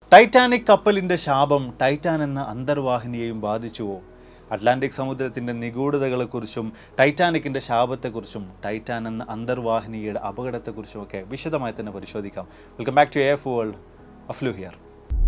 Titanic കപ്പലിന്റെ ശാപം Titan എന്ന അന്തർവാഹിനിയെയും ബാധിച്ചുവോ അറ്റ്ലാന്റിക് സമുദ്രത്തിന്റെ നിഗൂഢതകളെക്കുറിച്ചും ടൈറ്റാനിക്കിന്റെ ശാപത്തെക്കുറിച്ചും ടൈറ്റാൻ എന്ന അന്തർവാഹിനിയുടെ അപകടത്തെക്കുറിച്ചും ഒക്കെ വിശദമായി തന്നെ പരിശോധിക്കാം welcome back to F world അഫ്ലു ഹിയർ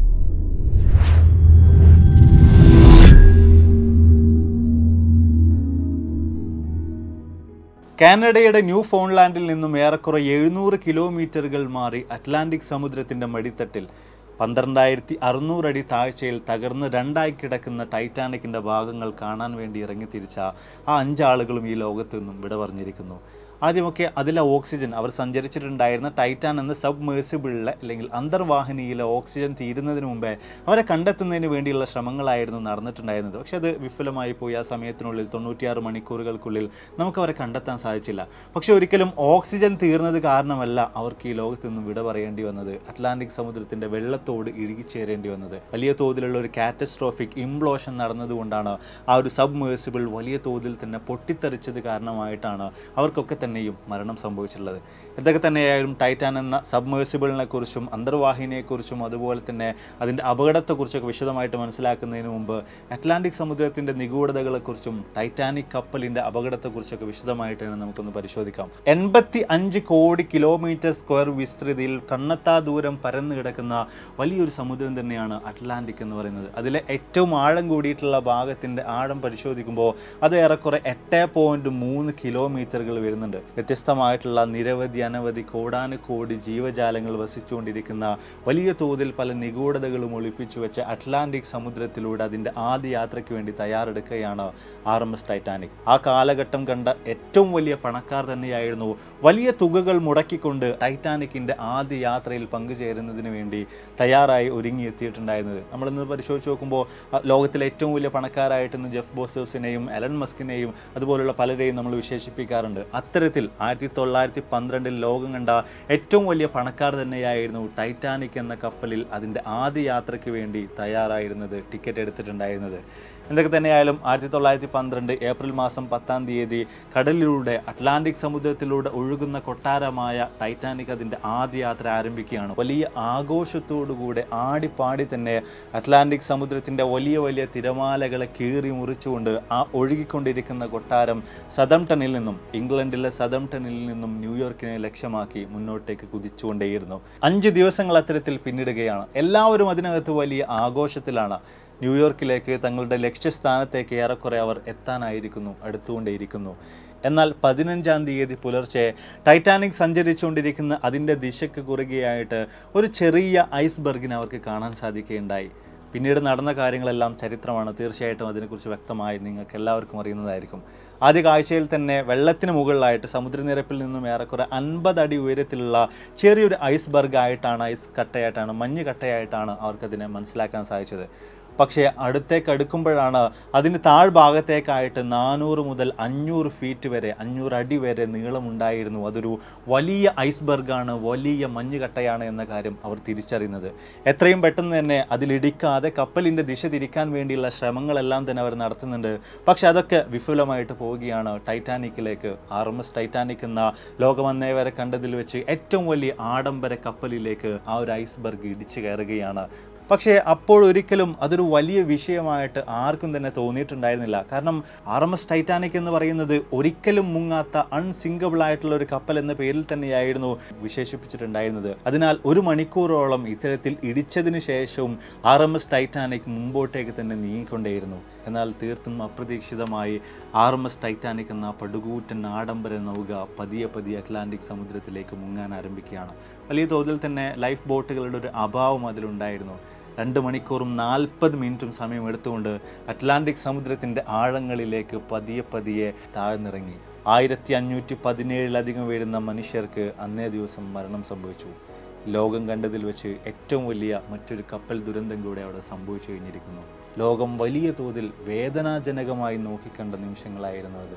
കാനഡയുടെ ന്യൂ ഫോൺലാൻഡിൽ നിന്നും ഏറെക്കുറെ എഴുന്നൂറ് കിലോമീറ്ററുകൾ മാറി അറ്റ്ലാന്റിക് സമുദ്രത്തിന്റെ മടിത്തട്ടിൽ പന്ത്രണ്ടായിരത്തി അറുന്നൂറ് അടി താഴ്ചയിൽ തകർന്ന് രണ്ടായി കിടക്കുന്ന ടൈറ്റാനിക്കിന്റെ ഭാഗങ്ങൾ കാണാൻ വേണ്ടി ഇറങ്ങി തിരിച്ച ആ അഞ്ചാളുകളും ഈ ലോകത്ത് നിന്നും വിട പറഞ്ഞിരിക്കുന്നു ആദ്യമൊക്കെ അതിലെ ഓക്സിജൻ അവർ സഞ്ചരിച്ചിട്ടുണ്ടായിരുന്ന ടൈറ്റാൻ എന്ന സബ് മേഴ്സിബിളിലെ അല്ലെങ്കിൽ അന്തർവാഹിനിയിലെ ഓക്സിജൻ തീരുന്നതിന് മുമ്പേ അവരെ കണ്ടെത്തുന്നതിന് വേണ്ടിയുള്ള ശ്രമങ്ങളായിരുന്നു നടന്നിട്ടുണ്ടായിരുന്നത് പക്ഷെ അത് വിഫലമായി പോയി ആ സമയത്തിനുള്ളിൽ തൊണ്ണൂറ്റിയാറ് മണിക്കൂറുകൾക്കുള്ളിൽ നമുക്ക് അവരെ കണ്ടെത്താൻ സാധിച്ചില്ല പക്ഷെ ഒരിക്കലും ഓക്സിജൻ തീർന്നത് കാരണമല്ല അവർക്ക് ഈ ലോകത്ത് നിന്നും വിട പറയേണ്ടി വന്നത് അറ്റ്ലാന്റിക് സമുദ്രത്തിന്റെ വെള്ളത്തോട് ഇഴുകിച്ചേരേണ്ടി വന്നത് വലിയ തോതിലുള്ള ഒരു കാറ്റസ്ട്രോഫിക് ഇംപ്ലോഷൻ നടന്നതുകൊണ്ടാണ് ആ ഒരു സബ് മേഴ്സിബിൾ വലിയ തോതിൽ തന്നെ പൊട്ടിത്തെറിച്ചത് കാരണമായിട്ടാണ് അവർക്കൊക്കെ തന്നെയും മരണം സംഭവിച്ചിട്ടുള്ളത് എന്തൊക്കെ തന്നെയായാലും ടൈറ്റാൻ എന്ന സബ്മേഴ്സിബിളിനെ കുറിച്ചും അന്തർവാഹിനിയെക്കുറിച്ചും അതുപോലെ തന്നെ അതിൻ്റെ അപകടത്തെക്കുറിച്ചൊക്കെ വിശദമായിട്ട് മനസ്സിലാക്കുന്നതിന് മുമ്പ് അറ്റ്ലാന്റിക് സമുദ്രത്തിൻ്റെ നിഗൂഢതകളെക്കുറിച്ചും ടൈറ്റാനിക് കപ്പലിൻ്റെ അപകടത്തെക്കുറിച്ചൊക്കെ വിശദമായിട്ട് തന്നെ നമുക്കൊന്ന് പരിശോധിക്കാം എൺപത്തി അഞ്ച് കോടി കിലോമീറ്റർ സ്ക്വയർ വിസ്തൃതിയിൽ കണ്ണത്താ ദൂരം പരന്നു കിടക്കുന്ന വലിയൊരു സമുദ്രം തന്നെയാണ് അറ്റ്ലാന്റിക് എന്ന് പറയുന്നത് അതിലെ ഏറ്റവും ആഴം കൂടിയിട്ടുള്ള ഭാഗത്തിൻ്റെ ആഴം പരിശോധിക്കുമ്പോൾ അത് ഏറെക്കുറെ എട്ട് പോയിൻറ്റ് മൂന്ന് കിലോമീറ്ററുകൾ വരുന്നുണ്ട് വ്യത്യസ്തമായിട്ടുള്ള നിരവധി അനവധി കോടാനുകോടി ജീവജാലങ്ങൾ വസിച്ചുകൊണ്ടിരിക്കുന്ന വലിയ തോതിൽ പല നിഗൂഢതകളും ഒളിപ്പിച്ചു വെച്ച അറ്റ്ലാന്റിക് സമുദ്രത്തിലൂടെ അതിൻ്റെ ആദ്യ യാത്രയ്ക്ക് വേണ്ടി തയ്യാറെടുക്കുകയാണ് ആർ എം എസ് ടൈറ്റാനിക് ആ കാലഘട്ടം കണ്ട ഏറ്റവും വലിയ പണക്കാർ തന്നെയായിരുന്നു വലിയ തുകകൾ മുടക്കിക്കൊണ്ട് ടൈറ്റാനിക്കിൻ്റെ ആദ്യ യാത്രയിൽ പങ്കുചേരുന്നതിന് വേണ്ടി തയ്യാറായി ഒരുങ്ങിയെത്തിയിട്ടുണ്ടായിരുന്നത് നമ്മളിന്ന് പരിശോധിച്ച് നോക്കുമ്പോൾ ആ, ലോകത്തിലെ ഏറ്റവും വലിയ പണക്കാരായിട്ട് ഇന്ന് ജെഫ് ബോസേഴ്സിനെയും എലൻ മസ്കിനെയും അതുപോലുള്ള പലരെയും നമ്മൾ വിശേഷിപ്പിക്കാറുണ്ട് അത്തരത്തിൽ ആയിരത്തി തൊള്ളായിരത്തി പന്ത്രണ്ടിൽ ലോകം കണ്ട ഏറ്റവും വലിയ പണക്കാർ തന്നെയായിരുന്നു ടൈറ്റാനിക് എന്ന കപ്പലിൽ അതിൻ്റെ ആദ്യ യാത്രയ്ക്ക് വേണ്ടി തയ്യാറായിരുന്നത് ടിക്കറ്റ് എടുത്തിട്ടുണ്ടായിരുന്നത് എന്തൊക്കെ തന്നെയായാലും ആയിരത്തി തൊള്ളായിരത്തി പന്ത്രണ്ട് ഏപ്രിൽ മാസം പത്താം തീയതി കടലിലൂടെ അറ്റ്ലാന്റിക് സമുദ്രത്തിലൂടെ ഒഴുകുന്ന കൊട്ടാരമായ ടൈറ്റാനിക് അതിൻ്റെ ആദ്യ യാത്ര ആരംഭിക്കുകയാണ് വലിയ ആഘോഷത്തോടുകൂടെ ആടിപ്പാടി തന്നെ അറ്റ്ലാന്റിക് സമുദ്രത്തിൻ്റെ വലിയ വലിയ തിരമാലകളെ കീറി മുറിച്ചുകൊണ്ട് ആ ഒഴുകിക്കൊണ്ടിരിക്കുന്ന കൊട്ടാരം സദംടണിൽ നിന്നും ഇംഗ്ലണ്ടിലെ സദംടണിൽ നിന്നും ന്യൂയോർക്കിനെ ലക്ഷ്യമാക്കി മുന്നോട്ടേക്ക് കുതിച്ചുകൊണ്ടേയിരുന്നു അഞ്ച് ദിവസങ്ങൾ അത്തരത്തിൽ പിന്നിടുകയാണ് എല്ലാവരും അതിനകത്ത് വലിയ ആഘോഷത്തിലാണ് ന്യൂയോർക്കിലേക്ക് തങ്ങളുടെ ലക്ഷ്യസ്ഥാനത്തേക്ക് ഏറെക്കുറെ അവർ എത്താനായിരിക്കുന്നു അടുത്തുകൊണ്ടേയിരിക്കുന്നു എന്നാൽ പതിനഞ്ചാം തീയതി പുലർച്ചെ ടൈറ്റാനിക് സഞ്ചരിച്ചുകൊണ്ടിരിക്കുന്ന അതിൻ്റെ ദിശയ്ക്ക് കുറുകെയായിട്ട് ഒരു ചെറിയ ഐസ്ബർഗിനെ അവർക്ക് കാണാൻ സാധിക്കുകയുണ്ടായി പിന്നീട് നടന്ന കാര്യങ്ങളെല്ലാം ചരിത്രമാണ് തീർച്ചയായിട്ടും അതിനെക്കുറിച്ച് വ്യക്തമായി നിങ്ങൾക്ക് എല്ലാവർക്കും അറിയുന്നതായിരിക്കും ആദ്യ കാഴ്ചയിൽ തന്നെ വെള്ളത്തിന് മുകളിലായിട്ട് സമുദ്രനിരപ്പിൽ നിന്നും ഏറെക്കുറെ അൻപത് അടി ഉയരത്തിലുള്ള ചെറിയൊരു ഐസ്ബർഗ് ആയിട്ടാണ് ഐസ് കട്ടയായിട്ടാണ് മഞ്ഞ് കട്ടയായിട്ടാണ് അവർക്കതിനെ മനസ്സിലാക്കാൻ സാധിച്ചത് പക്ഷേ അടുത്തേക്ക് അടുക്കുമ്പോഴാണ് അതിന് താഴ്ഭാഗത്തേക്കായിട്ട് നാനൂറ് മുതൽ അഞ്ഞൂറ് ഫീറ്റ് വരെ അഞ്ഞൂറ് അടി വരെ നീളമുണ്ടായിരുന്നു അതൊരു വലിയ ഐസ്ബർഗാണ് വലിയ മഞ്ഞുകട്ടയാണ് എന്ന കാര്യം അവർ തിരിച്ചറിയുന്നത് എത്രയും പെട്ടെന്ന് തന്നെ അതിലിടിക്കാതെ കപ്പലിൻ്റെ ദിശ തിരിക്കാൻ വേണ്ടിയുള്ള ശ്രമങ്ങളെല്ലാം തന്നെ അവർ നടത്തുന്നുണ്ട് പക്ഷെ അതൊക്കെ വിഫലമായിട്ട് പോവുകയാണ് ടൈറ്റാനിക്കിലേക്ക് ആർ എം എസ് ടൈറ്റാനിക് എന്ന ലോകമന്നേ വരെ കണ്ടതിൽ വെച്ച് ഏറ്റവും വലിയ ആഡംബര കപ്പലിലേക്ക് ആ ഒരു ഐസ്ബർഗ് ഇടിച്ചു കയറുകയാണ് പക്ഷേ അപ്പോഴൊരിക്കലും അതൊരു വലിയ വിഷയമായിട്ട് ആർക്കും തന്നെ തോന്നിയിട്ടുണ്ടായിരുന്നില്ല കാരണം ആർ എം എസ് ടൈറ്റാനിക് എന്ന് പറയുന്നത് ഒരിക്കലും മുങ്ങാത്ത അൺസിങ്കബിൾ ആയിട്ടുള്ള ഒരു കപ്പൽ എന്ന പേരിൽ തന്നെയായിരുന്നു വിശേഷിപ്പിച്ചിട്ടുണ്ടായിരുന്നത് അതിനാൽ ഒരു മണിക്കൂറോളം ഇത്തരത്തിൽ ഇടിച്ചതിന് ശേഷവും ആർ എം എസ് ടൈറ്റാനിക് മുമ്പോട്ടേക്ക് തന്നെ നീങ്ങിക്കൊണ്ടേയിരുന്നു എന്നാൽ തീർത്തും അപ്രതീക്ഷിതമായി ആർ എം എസ് ടൈറ്റാനിക് എന്ന പടുകൂറ്റൻ ആഡംബര നൗക പതിയെ പതിയെ അറ്റ്ലാന്റിക് സമുദ്രത്തിലേക്ക് മുങ്ങാൻ ആരംഭിക്കുകയാണ് വലിയ തോതിൽ തന്നെ ലൈഫ് ബോട്ടുകളുടെ ഒരു അഭാവം അതിലുണ്ടായിരുന്നു രണ്ട് മണിക്കൂറും നാൽപ്പത് മിനിറ്റും സമയം എടുത്തുകൊണ്ട് അറ്റ്ലാന്റിക് സമുദ്രത്തിൻ്റെ ആഴങ്ങളിലേക്ക് പതിയെ പതിയെ താഴ്ന്നിറങ്ങി ആയിരത്തി അഞ്ഞൂറ്റി പതിനേഴിലധികം വരുന്ന മനുഷ്യർക്ക് അന്നേ ദിവസം മരണം സംഭവിച്ചു ലോകം കണ്ടതിൽ വെച്ച് ഏറ്റവും വലിയ മറ്റൊരു കപ്പൽ ദുരന്തം കൂടെ അവിടെ സംഭവിച്ചു കഴിഞ്ഞിരിക്കുന്നു ലോകം വലിയ തോതിൽ വേദനാജനകമായി നോക്കിക്കണ്ട നിമിഷങ്ങളായിരുന്നു അത്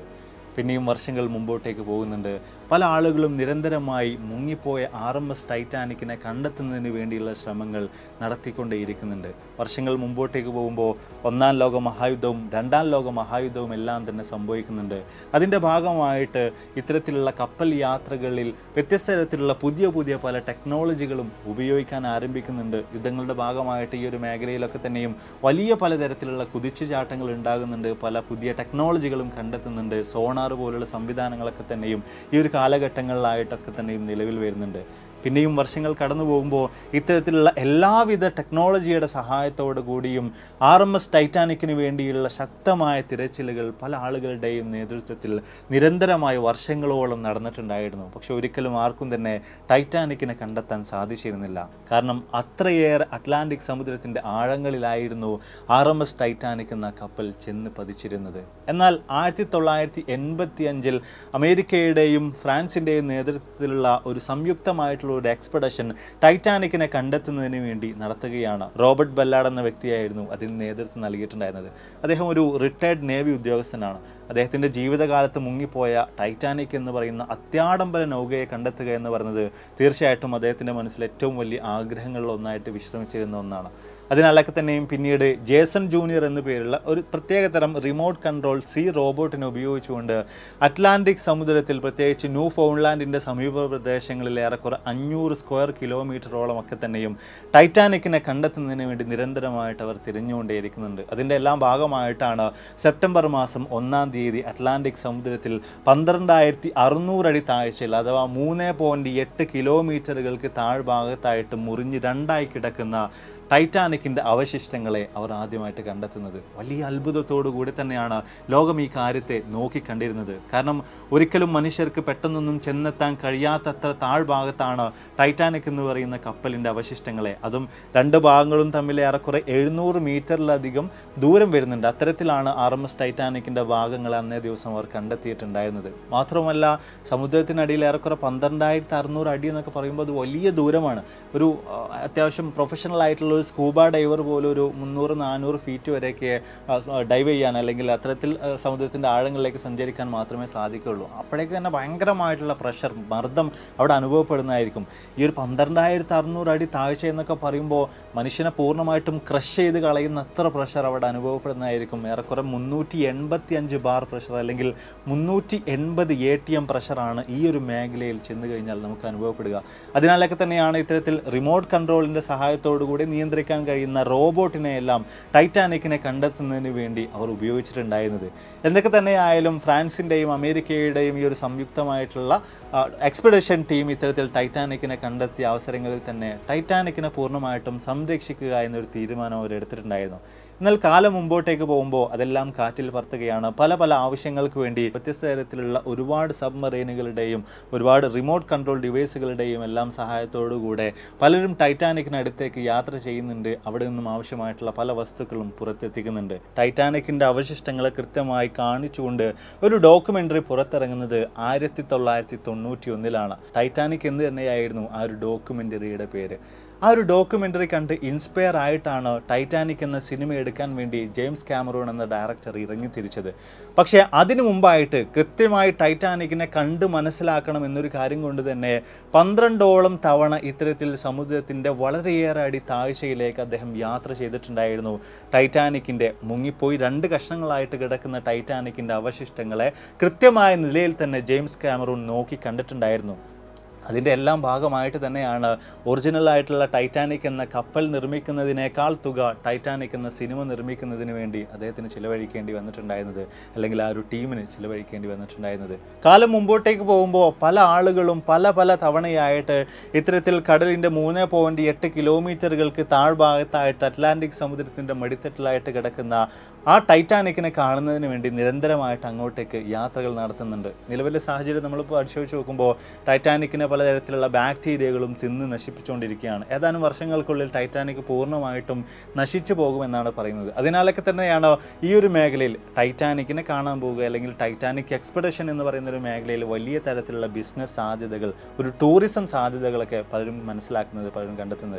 പിന്നെയും വർഷങ്ങൾ മുമ്പോട്ടേക്ക് പോകുന്നുണ്ട് പല ആളുകളും നിരന്തരമായി മുങ്ങിപ്പോയ ആർ എം എസ് ടൈറ്റാനിക്കിനെ കണ്ടെത്തുന്നതിന് വേണ്ടിയുള്ള ശ്രമങ്ങൾ നടത്തിക്കൊണ്ടേയിരിക്കുന്നുണ്ട് വർഷങ്ങൾ മുമ്പോട്ടേക്ക് പോകുമ്പോൾ ഒന്നാം ലോക മഹായുദ്ധവും രണ്ടാം ലോക മഹായുദ്ധവും എല്ലാം തന്നെ സംഭവിക്കുന്നുണ്ട് അതിൻ്റെ ഭാഗമായിട്ട് ഇത്തരത്തിലുള്ള കപ്പൽ യാത്രകളിൽ വ്യത്യസ്ത തരത്തിലുള്ള പുതിയ പുതിയ പല ടെക്നോളജികളും ഉപയോഗിക്കാൻ ആരംഭിക്കുന്നുണ്ട് യുദ്ധങ്ങളുടെ ഭാഗമായിട്ട് ഈ ഒരു മേഖലയിലൊക്കെ തന്നെയും വലിയ പലതരത്തിലുള്ള കുതിച്ചുചാട്ടങ്ങൾ ഉണ്ടാകുന്നുണ്ട് പല പുതിയ ടെക്നോളജികളും കണ്ടെത്തുന്നുണ്ട് സോണാർ പോലുള്ള സംവിധാനങ്ങളൊക്കെ തന്നെയും ഈ ഒരു കാലഘട്ടങ്ങളിലായിട്ടൊക്കെ തന്നെയും നിലവിൽ വരുന്നുണ്ട് പിന്നെയും വർഷങ്ങൾ കടന്നു പോകുമ്പോൾ ഇത്തരത്തിലുള്ള എല്ലാവിധ ടെക്നോളജിയുടെ സഹായത്തോടു കൂടിയും ആർ എം എസ് ടൈറ്റാനിക്കിന് വേണ്ടിയുള്ള ശക്തമായ തിരച്ചിലുകൾ പല ആളുകളുടെയും നേതൃത്വത്തിൽ നിരന്തരമായി വർഷങ്ങളോളം നടന്നിട്ടുണ്ടായിരുന്നു പക്ഷെ ഒരിക്കലും ആർക്കും തന്നെ ടൈറ്റാനിക്കിനെ കണ്ടെത്താൻ സാധിച്ചിരുന്നില്ല കാരണം അത്രയേറെ അറ്റ്ലാന്റിക് സമുദ്രത്തിൻ്റെ ആഴങ്ങളിലായിരുന്നു ആർ എം എസ് ടൈറ്റാനിക് എന്ന കപ്പൽ ചെന്ന് പതിച്ചിരുന്നത് എന്നാൽ ആയിരത്തി തൊള്ളായിരത്തി എൺപത്തി അഞ്ചിൽ അമേരിക്കയുടെയും ഫ്രാൻസിൻ്റെയും നേതൃത്വത്തിലുള്ള ഒരു സംയുക്തമായിട്ടുള്ള ഒരു എക്സ്പെഡഷൻ ടൈറ്റാനിക്കിനെ കണ്ടെത്തുന്നതിന് വേണ്ടി നടത്തുകയാണ് റോബർട്ട് ബെല്ലാഡ് എന്ന വ്യക്തിയായിരുന്നു അതിന് നേതൃത്വം നൽകിയിട്ടുണ്ടായിരുന്നത് അദ്ദേഹം ഒരു റിട്ടയർഡ് നേവി ഉദ്യോഗസ്ഥനാണ് അദ്ദേഹത്തിൻ്റെ ജീവിതകാലത്ത് മുങ്ങിപ്പോയ ടൈറ്റാനിക് എന്ന് പറയുന്ന അത്യാഡംബര നൗകയെ കണ്ടെത്തുക എന്ന് പറയുന്നത് തീർച്ചയായിട്ടും അദ്ദേഹത്തിൻ്റെ മനസ്സിൽ ഏറ്റവും വലിയ ആഗ്രഹങ്ങളിൽ ഒന്നായിട്ട് വിശ്രമിച്ചിരുന്ന ഒന്നാണ് അതിനാലൊക്കെ തന്നെയും പിന്നീട് ജേസൺ ജൂനിയർ എന്നു പേരുള്ള ഒരു പ്രത്യേകതരം റിമോട്ട് കൺട്രോൾ സി റോബോട്ടിനെ ഉപയോഗിച്ചുകൊണ്ട് അറ്റ്ലാന്റിക് സമുദ്രത്തിൽ പ്രത്യേകിച്ച് ന്യൂ ഫൗണ്ട്ലാൻഡിൻ്റെ സമീപ പ്രദേശങ്ങളിൽ ഏറെക്കുറെ അഞ്ഞൂറ് സ്ക്വയർ കിലോമീറ്ററോളം ഒക്കെ തന്നെയും ടൈറ്റാനിക്കിനെ കണ്ടെത്തുന്നതിന് വേണ്ടി നിരന്തരമായിട്ട് അവർ തിരിഞ്ഞുകൊണ്ടേയിരിക്കുന്നുണ്ട് അതിൻ്റെ എല്ലാം ഭാഗമായിട്ടാണ് സെപ്റ്റംബർ മാസം ഒന്നാം തീയതി അറ്റ്ലാന്റിക് സമുദ്രത്തിൽ പന്ത്രണ്ടായിരത്തി അറുന്നൂറ് അടി താഴ്ചയിൽ അഥവാ മൂന്ന് പോയിൻറ്റ് എട്ട് കിലോമീറ്ററുകൾക്ക് താഴ്ഭാഗത്തായിട്ട് മുറിഞ്ഞ് രണ്ടായി കിടക്കുന്ന ടൈറ്റാനിക്കിൻ്റെ അവശിഷ്ടങ്ങളെ അവർ ആദ്യമായിട്ട് കണ്ടെത്തുന്നത് വലിയ അത്ഭുതത്തോടു കൂടി തന്നെയാണ് ലോകം ഈ കാര്യത്തെ നോക്കിക്കണ്ടിരുന്നത് കാരണം ഒരിക്കലും മനുഷ്യർക്ക് പെട്ടെന്നൊന്നും ചെന്നെത്താൻ കഴിയാത്തത്ര താഴ്ഭാഗത്താണ് ടൈറ്റാനിക് എന്ന് പറയുന്ന കപ്പലിൻ്റെ അവശിഷ്ടങ്ങളെ അതും രണ്ട് ഭാഗങ്ങളും തമ്മിൽ ഏറെക്കുറെ എഴുന്നൂറ് മീറ്ററിലധികം ദൂരം വരുന്നുണ്ട് അത്തരത്തിലാണ് ആർ എം എസ് ടൈറ്റാനിക്കിൻ്റെ ഭാഗങ്ങൾ അന്നേ ദിവസം അവർ കണ്ടെത്തിയിട്ടുണ്ടായിരുന്നത് മാത്രമല്ല സമുദ്രത്തിനടിയിൽ ഏറെക്കുറെ പന്ത്രണ്ടായിരത്തി അറുന്നൂറ് അടി എന്നൊക്കെ പറയുമ്പോൾ അത് വലിയ ദൂരമാണ് ഒരു ആ, അത്യാവശ്യം പ്രൊഫഷണൽ ആയിട്ടുള്ള ഒരു സ്കൂബ ഡൈവർ പോലും ഒരു മുന്നൂറ് നാനൂറ് ഫീറ്റ് വരെയൊക്കെ ഡൈവ് ചെയ്യാൻ അല്ലെങ്കിൽ അത്തരത്തിൽ ആ, സമുദ്രത്തിൻ്റെ ആഴങ്ങളിലേക്ക് സഞ്ചരിക്കാൻ മാത്രമേ സാധിക്കുകയുള്ളൂ അപ്പോഴേക്ക് തന്നെ ഭയങ്കരമായിട്ടുള്ള പ്രഷർ മർദ്ദം അവിടെ അനുഭവപ്പെടുന്നതായിരിക്കും ഈ ഒരു പന്ത്രണ്ടായിരത്തി അറുന്നൂറ് അടി താഴ്ച എന്നൊക്കെ പറയുമ്പോൾ മനുഷ്യനെ പൂർണ്ണമായിട്ടും ക്രഷ് ചെയ്ത് കളയുന്ന അത്ര പ്രഷർ അവിടെ അനുഭവപ്പെടുന്നതായിരിക്കും ഏറെക്കുറെ മുന്നൂറ്റി എൺപത്തി അഞ്ച് ബാർ പ്രഷർ അല്ലെങ്കിൽ മുന്നൂറ്റി എൺപത് എ ടി എം പ്രഷറാണ് ഈ ഒരു മേഖലയിൽ ചെന്ന് കഴിഞ്ഞാൽ നമുക്ക് അനുഭവപ്പെടുക അതിനാലൊക്കെ തന്നെയാണ് ഇത്തരത്തിൽ റിമോട്ട് കൺട്രോളിൻ്റെ സഹായത്തോടു കൂടി നിയന്ത്രിക്കാൻ കഴിയുന്ന റോബോട്ടിനെ എല്ലാം ടൈറ്റാനിക്കിനെ കണ്ടെത്തുന്നതിന് വേണ്ടി അവർ ഉപയോഗിച്ചിട്ടുണ്ടായിരുന്നത് എന്തൊക്കെ തന്നെയായാലും ഫ്രാൻസിൻ്റെയും അമേരിക്കയുടെയും ഈ ഒരു സംയുക്തമായിട്ടുള്ള എക്സ്പെഡിഷൻ ടീം ഇത്തരത്തിൽ ടൈറ്റാനിക്കിനെ കണ്ടെത്തിയ അവസരങ്ങളിൽ തന്നെ ടൈറ്റാനിക്കിനെ പൂർണ്ണമായിട്ടും സംരക്ഷിക്കുക എന്നൊരു തീരുമാനം അവർ എടുത്തിട്ടുണ്ടായിരുന്നു എന്നാൽ കാലം മുമ്പോട്ടേക്ക് പോകുമ്പോൾ അതെല്ലാം കാറ്റിൽ പറത്തുകയാണ് പല പല ആവശ്യങ്ങൾക്ക് വേണ്ടി വ്യത്യസ്ത തരത്തിലുള്ള ഒരുപാട് സബ്മറൈനുകളുടെയും ഒരുപാട് റിമോട്ട് കൺട്രോൾ ഡിവൈസുകളുടെയും എല്ലാം സഹായത്തോടുകൂടെ പലരും ടൈറ്റാനിക്കിനടുത്തേക്ക് യാത്ര ചെയ്യുന്നുണ്ട് അവിടെ നിന്നും ആവശ്യമായിട്ടുള്ള പല വസ്തുക്കളും പുറത്തെത്തിക്കുന്നുണ്ട് ടൈറ്റാനിക്കിൻ്റെ അവശിഷ്ടങ്ങളെ കൃത്യമായി കാണിച്ചുകൊണ്ട് ഒരു ഡോക്യുമെൻ്ററി പുറത്തിറങ്ങുന്നത് ആയിരത്തി തൊള്ളായിരത്തി തൊണ്ണൂറ്റി ഒന്നിലാണ് ടൈറ്റാനിക് എന്ന് തന്നെയായിരുന്നു ആ ഒരു ഡോക്യുമെൻ്ററിയുടെ പേര് ആ ഒരു ഡോക്യുമെൻ്ററി കണ്ട് ഇൻസ്പയർ ആയിട്ടാണ് ടൈറ്റാനിക് എന്ന സിനിമ എടുക്കാൻ വേണ്ടി ജെയിംസ് കാമറൂൺ എന്ന ഡയറക്ടർ ഇറങ്ങി തിരിച്ചത് പക്ഷേ അതിനു മുമ്പായിട്ട് കൃത്യമായി ടൈറ്റാനിക്കിനെ കണ്ട് മനസ്സിലാക്കണം എന്നൊരു കാര്യം കൊണ്ട് തന്നെ പന്ത്രണ്ടോളം തവണ ഇത്തരത്തിൽ സമുദ്രത്തിൻ്റെ വളരെയേറെ അടി താഴ്ചയിലേക്ക് അദ്ദേഹം യാത്ര ചെയ്തിട്ടുണ്ടായിരുന്നു ടൈറ്റാനിക്കിൻ്റെ മുങ്ങിപ്പോയി രണ്ട് കഷ്ണങ്ങളായിട്ട് കിടക്കുന്ന ടൈറ്റാനിക്കിൻ്റെ അവശിഷ്ടങ്ങളെ കൃത്യമായ നിലയിൽ തന്നെ ജെയിംസ് കാമറൂൺ നോക്കി കണ്ടിട്ടുണ്ടായിരുന്നു അതിൻ്റെ എല്ലാം ഭാഗമായിട്ട് തന്നെയാണ് ഒറിജിനൽ ആയിട്ടുള്ള ടൈറ്റാനിക് എന്ന കപ്പൽ നിർമ്മിക്കുന്നതിനേക്കാൾ തുക ടൈറ്റാനിക് എന്ന സിനിമ നിർമ്മിക്കുന്നതിന് വേണ്ടി അദ്ദേഹത്തിന് ചിലവഴിക്കേണ്ടി വന്നിട്ടുണ്ടായിരുന്നത് അല്ലെങ്കിൽ ആ ഒരു ടീമിന് ചിലവഴിക്കേണ്ടി വന്നിട്ടുണ്ടായിരുന്നത് കാലം മുമ്പോട്ടേക്ക് പോകുമ്പോൾ പല ആളുകളും പല പല തവണയായിട്ട് ഇത്തരത്തിൽ കടലിൻ്റെ മൂന്ന് പോയിൻറ്റ് എട്ട് കിലോമീറ്ററുകൾക്ക് താഴ്ഭാഗത്തായിട്ട് അറ്റ്ലാന്റിക് സമുദ്രത്തിൻ്റെ മടിത്തട്ടിലായിട്ട് കിടക്കുന്ന ആ ടൈറ്റാനിക്കിനെ കാണുന്നതിന് വേണ്ടി നിരന്തരമായിട്ട് അങ്ങോട്ടേക്ക് യാത്രകൾ നടത്തുന്നുണ്ട് നിലവിലെ സാഹചര്യം നമ്മളിപ്പോൾ പരിശോധിച്ച് നോക്കുമ്പോൾ ടൈറ്റാനിക്കിനെ പലതരത്തിലുള്ള ബാക്ടീരിയകളും തിന്ന് നശിപ്പിച്ചുകൊണ്ടിരിക്കുകയാണ് ഏതാനും വർഷങ്ങൾക്കുള്ളിൽ ടൈറ്റാനിക് പൂർണ്ണമായിട്ടും നശിച്ചു പോകുമെന്നാണ് പറയുന്നത് അതിനാലൊക്കെ തന്നെയാണ് ഈ ഒരു മേഖലയിൽ ടൈറ്റാനിക്കിനെ കാണാൻ പോവുക അല്ലെങ്കിൽ ടൈറ്റാനിക് എക്സ്പെഡിഷൻ എന്ന് പറയുന്ന ഒരു മേഖലയിൽ വലിയ തരത്തിലുള്ള ബിസിനസ് സാധ്യതകൾ ഒരു ടൂറിസം സാധ്യതകളൊക്കെ പലരും മനസ്സിലാക്കുന്നത് പലരും കണ്ടെത്തുന്നത്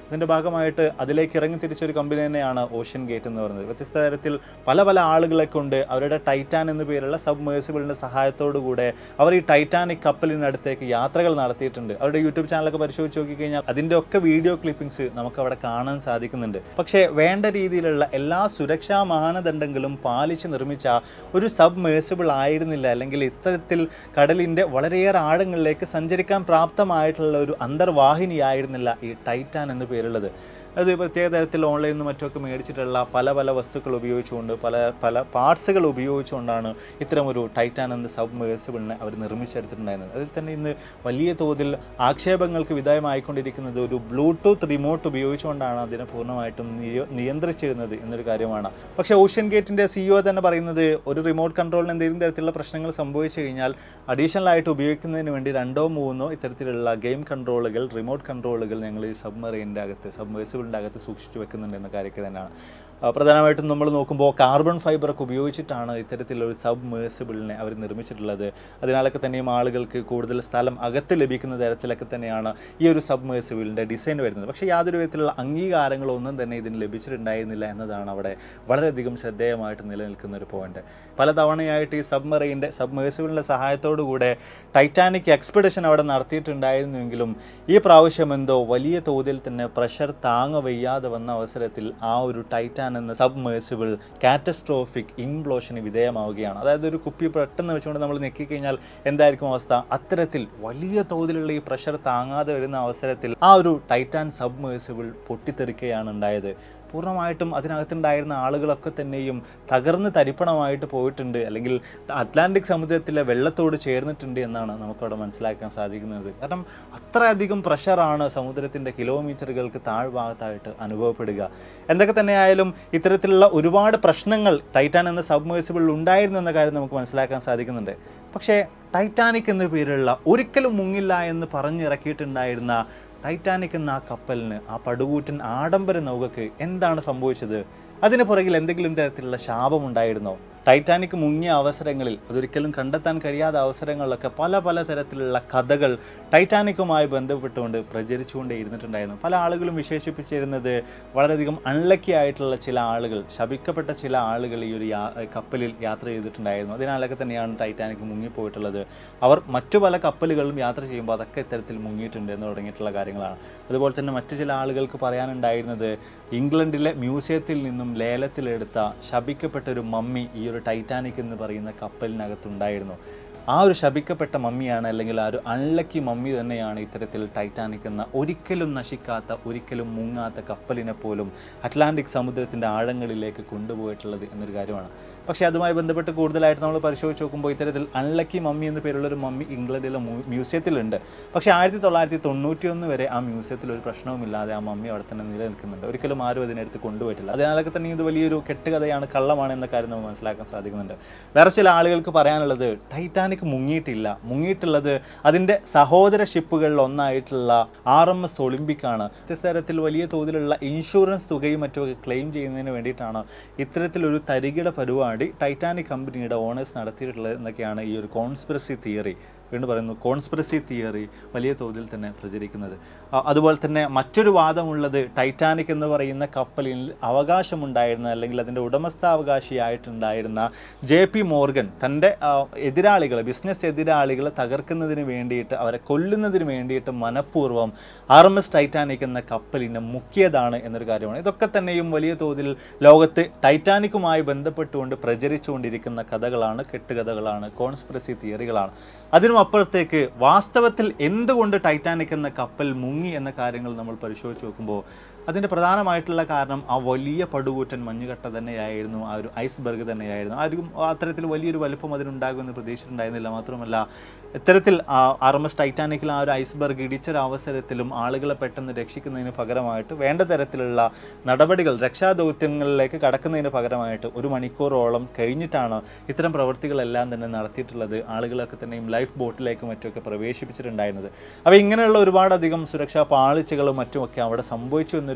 ഇതിൻ്റെ ഭാഗമായിട്ട് അതിലേക്ക് ഇറങ്ങി തിരിച്ചൊരു കമ്പനി തന്നെയാണ് ഓഷ്യൻ ഗേറ്റ് എന്ന് പറയുന്നത് വ്യത്യസ്ത തരത്തിൽ പല പല ആളുകളെ കൊണ്ട് അവരുടെ ടൈറ്റാൻ എന്ന പേരുള്ള സബ്മേഴ്സിബിളിൻ്റെ സഹായത്തോടു കൂടെ അവർ ഈ ടൈറ്റാനിക് കപ്പലിനടുത്തേക്ക് യാത്രകൾ നടത്തിയിട്ടുണ്ട് അവരുടെ യൂട്യൂബ് ചാനലൊക്കെ പരിശോധിച്ച് നോക്കിക്കഴിഞ്ഞാൽ അതിൻ്റെ ഒക്കെ വീഡിയോ ക്ലിപ്പിംഗ്സ് നമുക്ക് അവിടെ കാണാൻ സാധിക്കുന്നുണ്ട് പക്ഷേ വേണ്ട രീതിയിലുള്ള എല്ലാ സുരക്ഷാ മാനദണ്ഡങ്ങളും പാലിച്ച് നിർമ്മിച്ച ഒരു സബ്മേഴ്സിബിൾ ആയിരുന്നില്ല അല്ലെങ്കിൽ ഇത്തരത്തിൽ കടലിൻ്റെ വളരെയേറെ ആഴങ്ങളിലേക്ക് സഞ്ചരിക്കാൻ പ്രാപ്തമായിട്ടുള്ള ഒരു അന്തർവാഹിനിയായിരുന്നില്ല ഈ ടൈറ്റാൻ എന്ന് പേരുള്ളത് അത് പ്രത്യേക തരത്തിൽ ഓൺലൈനിൽ നിന്ന് മറ്റുമൊക്കെ മേടിച്ചിട്ടുള്ള പല പല വസ്തുക്കൾ ഉപയോഗിച്ചുകൊണ്ട് പല പല പാർട്സുകൾ ഉപയോഗിച്ചുകൊണ്ടാണ് ഇത്തരമൊരു ടൈറ്റാൻ എന്ന സബ്മേഴ്സിബിളിനെ അവർ നിർമ്മിച്ചെടുത്തിട്ടുണ്ടായിരുന്നത് അതിൽ തന്നെ ഇന്ന് വലിയ തോതിൽ ആക്ഷേപങ്ങൾക്ക് വിധേയമായിക്കൊണ്ടിരിക്കുന്നത് ഒരു ബ്ലൂടൂത്ത് റിമോട്ട് ഉപയോഗിച്ചുകൊണ്ടാണ് അതിനെ പൂർണ്ണമായിട്ടും നിയ- നിയന്ത്രിച്ചിരുന്നത് എന്നൊരു കാര്യമാണ് പക്ഷേ ഓഷ്യൻ ഗേറ്റിൻ്റെ സിഇഒ തന്നെ പറയുന്നത് ഒരു റിമോട്ട് കൺട്രോളിന് എന്തെങ്കിലും തരത്തിലുള്ള പ്രശ്നങ്ങൾ സംഭവിച്ചു കഴിഞ്ഞാൽ അഡീഷണൽ ആയിട്ട് ഉപയോഗിക്കുന്നതിന് വേണ്ടി രണ്ടോ മൂന്നോ ഇത്തരത്തിലുള്ള ഗെയിം കൺട്രോളുകൾ റിമോട്ട് കൺട്രോളുകൾ ഞങ്ങൾ ഈ സബ്മറീൻ്റെ അകത്ത് സബ്മേഴ്സിബിളിൻ്റെ അകത്ത് സൂക്ഷിച്ചു വെക്കുന്നുണ്ട് എന്ന കാര്യമൊക്കെ തന്നെയാണ് ആ, പ്രധാനമായിട്ടും നമ്മൾ നോക്കുമ്പോൾ കാർബൺ ഫൈബറൊക്കെ ഉപയോഗിച്ചിട്ടാണ് ഇത്തരത്തിലുള്ള ഒരു സബ്മേഴ്സിബിളിനെ അവർ നിർമ്മിച്ചിട്ടുള്ളത് അതിനാലൊക്കെ തന്നെയും ആളുകൾക്ക് കൂടുതൽ സ്ഥലം അകത്ത് ലഭിക്കുന്ന തരത്തിലൊക്കെ തന്നെയാണ് ഈ ഒരു സബ്മേഴ്സിബിളിൻ്റെ ഡിസൈൻ വരുന്നത് പക്ഷേ യാതൊരു വിധത്തിലുള്ള അംഗീകാരങ്ങളോ ഒന്നും തന്നെ ഇതിന് ലഭിച്ചിട്ടുണ്ടായിരുന്നില്ല എന്നതാണ് അവിടെ വളരെയധികം ശ്രദ്ധേയമായിട്ട് നിലനിൽക്കുന്ന ഒരു പോയിന്റ് പല തവണയായിട്ട് ഈ സബ്മറൈൻ്റെ സബ്മേഴ്സിബിളിൻ്റെ സഹായത്തോടു കൂടെ ടൈറ്റാനിക് എക്സ്പെഡിഷൻ അവിടെ നടത്തിയിട്ടുണ്ടായിരുന്നുവെങ്കിലും ഈ പ്രാവശ്യം എന്തോ വലിയ തോതിൽ തന്നെ പ്രഷർ താങ്ങ വയ്യാതെ വന്ന അവസരത്തിൽ ആ ഒരു ടൈറ്റാൻ എന്ന സബ്മേഴ്സിബിൾ കാറ്റസ്ട്രോഫിക് ഇംപ്ലോഷന് വിധേയമാവുകയാണ് അതായത് ഒരു കുപ്പി പെട്ടെന്ന് വെച്ചുകൊണ്ട് നമ്മൾ ഞെക്കിക്കഴിഞ്ഞാൽ എന്തായിരിക്കും അവസ്ഥ അത്തരത്തിൽ വലിയ തോതിലുള്ള ഈ പ്രഷർ താങ്ങാതെ വരുന്ന അവസരത്തിൽ ആ ഒരു ടൈറ്റാൻ സബ്മേഴ്സിബിൾ പൊട്ടിത്തെറിക്കുകയാണ് ഉണ്ടായത് പൂർണ്ണമായിട്ടും അതിനകത്തുണ്ടായിരുന്ന ആളുകളൊക്കെ തന്നെയും തകർന്ന് തരിപ്പണമായിട്ട് പോയിട്ടുണ്ട് അല്ലെങ്കിൽ അറ്റ്ലാന്റിക് സമുദ്രത്തിലെ വെള്ളത്തോട് ചേർന്നിട്ടുണ്ട് എന്നാണ് നമുക്കവിടെ മനസ്സിലാക്കാൻ സാധിക്കുന്നത് കാരണം അത്രയധികം പ്രഷറാണ് സമുദ്രത്തിൻ്റെ കിലോമീറ്ററുകൾക്ക് താഴ്ഭാഗത്തായിട്ട് അനുഭവപ്പെടുക എന്തൊക്കെ തന്നെയായാലും ഇത്തരത്തിലുള്ള ഒരുപാട് പ്രശ്നങ്ങൾ ടൈറ്റാൻ എന്ന സബ്മേഴ്സിബിൾ ഉണ്ടായിരുന്നു എന്ന കാര്യം നമുക്ക് മനസ്സിലാക്കാൻ സാധിക്കുന്നുണ്ട് പക്ഷേ ടൈറ്റാനിക് എന്ന പേരുള്ള ഒരിക്കലും മുങ്ങില്ല എന്ന് പറഞ്ഞിറക്കിയിട്ടുണ്ടായിരുന്ന ടൈറ്റാനിക് എന്ന ആ കപ്പലിന് ആ പടുകൂറ്റൻ ആഡംബര നൗകക്ക് എന്താണ് സംഭവിച്ചത് അതിന് പുറകിൽ എന്തെങ്കിലും തരത്തിലുള്ള ശാപമുണ്ടായിരുന്നോ ടൈറ്റാനിക് മുങ്ങിയ അവസരങ്ങളിൽ അതൊരിക്കലും കണ്ടെത്താൻ കഴിയാത്ത അവസരങ്ങളിലൊക്കെ പല പല തരത്തിലുള്ള കഥകൾ ടൈറ്റാനിക്കുമായി ബന്ധപ്പെട്ടുകൊണ്ട് പ്രചരിച്ചുകൊണ്ടേ ഇരുന്നിട്ടുണ്ടായിരുന്നു പല ആളുകളും വിശേഷിപ്പിച്ചിരുന്നത് വളരെയധികം അൺലക്കി ആയിട്ടുള്ള ചില ആളുകൾ ശപിക്കപ്പെട്ട ചില ആളുകൾ ഈ ഒരു യാ- കപ്പലിൽ യാത്ര ചെയ്തിട്ടുണ്ടായിരുന്നു അതിനാലൊക്കെ തന്നെയാണ് ടൈറ്റാനിക് മുങ്ങിപ്പോയിട്ടുള്ളത് അവർ മറ്റു പല കപ്പലുകളിലും യാത്ര ചെയ്യുമ്പോൾ അതൊക്കെ ഇത്തരത്തിൽ മുങ്ങിയിട്ടുണ്ട് എന്ന് തുടങ്ങിയിട്ടുള്ള കാര്യങ്ങളാണ് അതുപോലെ തന്നെ മറ്റു ചില ആളുകൾക്ക് പറയാനുണ്ടായിരുന്നത് ഇംഗ്ലണ്ടിലെ മ്യൂസിയത്തിൽ നിന്നും ലേലത്തിലെടുത്ത ശപിക്കപ്പെട്ട ഒരു മമ്മി ഈ ഒരു ടൈറ്റാനിക് എന്ന് പറയുന്ന കപ്പലിനകത്തുണ്ടായിരുന്നു ആ ഒരു ശപിക്കപ്പെട്ട മമ്മിയാണ് അല്ലെങ്കിൽ ആ ഒരു അൺലക്കി മമ്മി തന്നെയാണ് ഇത്തരത്തിൽ ടൈറ്റാനിക് എന്ന ഒരിക്കലും നശിക്കാത്ത ഒരിക്കലും മുങ്ങാത്ത കപ്പലിനെ പോലും അറ്റ്ലാന്റിക് സമുദ്രത്തിൻ്റെ ആഴങ്ങളിലേക്ക് കൊണ്ടുപോയിട്ടുള്ളത് എന്നൊരു കാര്യമാണ് പക്ഷേ അതുമായി ബന്ധപ്പെട്ട് കൂടുതലായിട്ട് നമ്മൾ പരിശോധിച്ച് നോക്കുമ്പോൾ ഇത്തരത്തിൽ അൺലക്കി മമ്മി എന്ന പേരുള്ള ഒരു മമ്മി ഇംഗ്ലണ്ടിലെ മ്യൂ- മ്യൂസിയത്തിലുണ്ട് പക്ഷേ ആയിരത്തി തൊള്ളായിരത്തി തൊണ്ണൂറ്റിയൊന്ന് വരെ ആ മ്യൂസിയത്തിൽ ഒരു പ്രശ്നവുമില്ലാതെ ആ മമ്മി അവിടെ തന്നെ നിലനിൽക്കുന്നുണ്ട് ഒരിക്കലും ആരും അതിനെടുത്ത് കൊണ്ടുപോയിട്ടില്ല അതിനാലൊക്കെ തന്നെ ഇത് വലിയൊരു കെട്ടുകഥയാണ് കള്ളമാണ് എന്ന കാര്യം നമുക്ക് മനസ്സിലാക്കാൻ സാധിക്കുന്നുണ്ട് വേറെ ചില ആളുകൾക്ക് പറയാനുള്ളത് ടൈറ്റാനിക് മുങ്ങിയിട്ടില്ല മുങ്ങിയിട്ടുള്ളത് അതിൻ്റെ സഹോദര ഷിപ്പുകളിൽ ഒന്നായിട്ടുള്ള ആർ എം എസ് ഒളിമ്പിക്കാണ് വ്യത്യസ്ത തരത്തിൽ വലിയ തോതിലുള്ള ഇൻഷുറൻസ് തുകയും മറ്റുമൊക്കെ ക്ലെയിം ചെയ്യുന്നതിന് വേണ്ടിയിട്ടാണ് ഇത്തരത്തിലൊരു തരികിട പരിപാടി ടൈറ്റാനിക് കമ്പനിയുടെ ഓണേഴ്സ് നടത്തിയിട്ടുള്ളത് എന്നൊക്കെയാണ് ഈ ഒരു കോൺസ്പിറസി തിയറി വീണ്ടും പറയുന്നു കോൺസ്പിറസി തിയറി വലിയ തോതിൽ തന്നെ പ്രചരിക്കുന്നത് അ- അതുപോലെ തന്നെ മറ്റൊരു വാദമുള്ളത് ടൈറ്റാനിക് എന്ന് പറയുന്ന കപ്പലിൽ അവകാശമുണ്ടായിരുന്ന അല്ലെങ്കിൽ അതിൻ്റെ ഉടമസ്ഥാവകാശിയായിട്ടുണ്ടായിരുന്ന ജെ പി മോർഗൻ തൻ്റെ എതിരാളികളെ ബിസിനസ് എതിരാളികളെ തകർക്കുന്നതിന് വേണ്ടിയിട്ട് അവരെ കൊല്ലുന്നതിന് വേണ്ടിയിട്ട് മനഃപൂർവ്വം ആർ എം എസ് ടൈറ്റാനിക് എന്ന കപ്പലിനെ മുക്കിയതാണ് എന്നൊരു കാര്യമാണ് ഇതൊക്കെ തന്നെയും വലിയ തോതിൽ ലോകത്ത് ടൈറ്റാനിക്കുമായി ബന്ധപ്പെട്ടുകൊണ്ട് പ്രചരിച്ചുകൊണ്ടിരിക്കുന്ന കഥകളാണ് കെട്ടുകഥകളാണ് കോൺസ്പിറസി തിയറികളാണ് അതിനും അപ്പുറത്തേക്ക് വാസ്തവത്തിൽ എന്തുകൊണ്ട് ടൈറ്റാനിക് എന്ന കപ്പൽ മുങ്ങി എന്ന കാര്യങ്ങൾ നമ്മൾ പരിശോധിച്ച് നോക്കുമ്പോൾ അതിൻ്റെ പ്രധാനമായിട്ടുള്ള കാരണം ആ വലിയ പടുകൂറ്റൻ മഞ്ഞുകട്ട തന്നെയായിരുന്നു ആ ഒരു ഐസ്ബർഗ് തന്നെയായിരുന്നു ആർക്കും അത്തരത്തിൽ വലിയൊരു വലുപ്പം അതിനുണ്ടാകുമെന്ന് പ്രതീക്ഷിച്ചിട്ടുണ്ടായിരുന്നില്ല മാത്രമല്ല ഇത്തരത്തിൽ ആർ എം എസ് ടൈറ്റാനിക്കിൽ ആ ഒരു ഐസ്ബർഗ് ഇടിച്ചൊരു അവസരത്തിലും ആളുകളെ പെട്ടെന്ന് രക്ഷിക്കുന്നതിന് പകരമായിട്ട് വേണ്ട തരത്തിലുള്ള നടപടികൾ രക്ഷാദൗത്യങ്ങളിലേക്ക് കടക്കുന്നതിന് പകരമായിട്ട് ഒരു മണിക്കൂറോളം കഴിഞ്ഞിട്ടാണ് ഇത്തരം പ്രവൃത്തികളെല്ലാം തന്നെ നടത്തിയിട്ടുള്ളത് ആളുകളൊക്കെ തന്നെയും ലൈഫ് ബോട്ടിലേക്കും മറ്റുമൊക്കെ പ്രവേശിപ്പിച്ചിട്ടുണ്ടായിരുന്നത് അപ്പോൾ ഇങ്ങനെയുള്ള ഒരുപാടധികം സുരക്ഷാ പാളിച്ചകളും മറ്റുമൊക്കെ അവിടെ സംഭവിച്ചു എന്നൊരു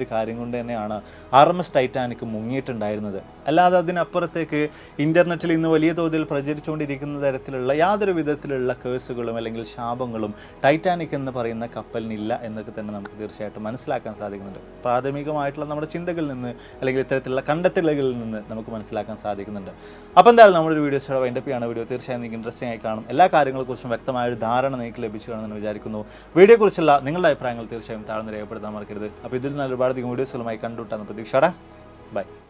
ഒരു കാര്യം കൊണ്ട് തന്നെയാണ് ആർ എം എസ് ടൈറ്റാനിക് മുങ്ങിയിട്ടുണ്ടായിരുന്നത് അല്ലാതെ അതിനപ്പുറത്തേക്ക് ഇൻ്റർനെറ്റിൽ ഇന്ന് വലിയ തോതിൽ പ്രചരിച്ചുകൊണ്ടിരിക്കുന്ന തരത്തിലുള്ള യാതൊരു വിധത്തിലുള്ള കേസുകളും അല്ലെങ്കിൽ ശാപങ്ങളും ടൈറ്റാനിക് എന്ന് പറയുന്ന കപ്പലിനില്ല എന്നൊക്കെ തന്നെ നമുക്ക് തീർച്ചയായിട്ടും മനസ്സിലാക്കാൻ സാധിക്കുന്നുണ്ട് പ്രാഥമികമായിട്ടുള്ള നമ്മുടെ ചിന്തകളിൽ നിന്ന് അല്ലെങ്കിൽ ഇത്തരത്തിലുള്ള കണ്ടെത്തലുകളിൽ നിന്ന് നമുക്ക് മനസ്സിലാക്കാൻ സാധിക്കുന്നുണ്ട് അപ്പോൾ എന്തായാലും നമ്മുടെ ഒരു വീഡിയോസ് വൈൻഡപ്പ് ചെയ്യാണ് വീഡിയോ തീർച്ചയായും നിങ്ങൾക്ക് ഇൻട്രസ്റ്റിംഗ് ആയി കാണും എല്ലാ കാര്യങ്ങളെക്കുറിച്ചും വ്യക്തമായ ഒരു ധാരണ നിങ്ങൾക്ക് ലഭിച്ചു കാണുമെന്ന് വിചാരിക്കുന്നു വീഡിയോയെക്കുറിച്ചുള്ള നിങ്ങളുടെ അഭിപ്രായങ്ങൾ തീർച്ചയായും താഴ്ന്ന് രേഖപ്പെടുത്താൻ മറക്കരുത് അപ്പോൾ ഇതിൽ നിന്ന് ഒരുപാടധികം വീഡിയോസുകളുമായി കണ്ടുവിട്ടാണ് പ്രതീക്ഷയുടെ ബൈ